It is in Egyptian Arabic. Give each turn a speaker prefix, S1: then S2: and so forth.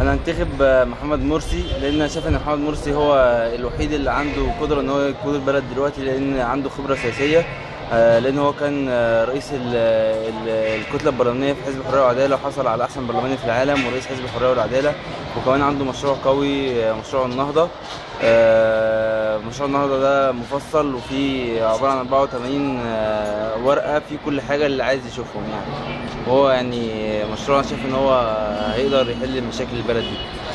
S1: انا انتخب محمد مرسي لان انا شايف ان محمد مرسي هو الوحيد اللي عنده قدره ان هو يقود البلد دلوقتي لان عنده خبره سياسيه آه، لان هو كان آه، رئيس ال- ال- الكتله البرلمانيه في حزب الحريه والعداله وحصل على احسن برلماني في العالم ورئيس حزب الحريه والعداله وكمان عنده مشروع قوي آه، مشروع النهضه آه، مشروع النهضه ده مفصل وفيه عباره عن 84 آه، ورقه في كل حاجه اللي عايز يشوفهم يعني وهو يعني مشروع أنا شايف ان هو هيقدر يحل مشاكل البلد دي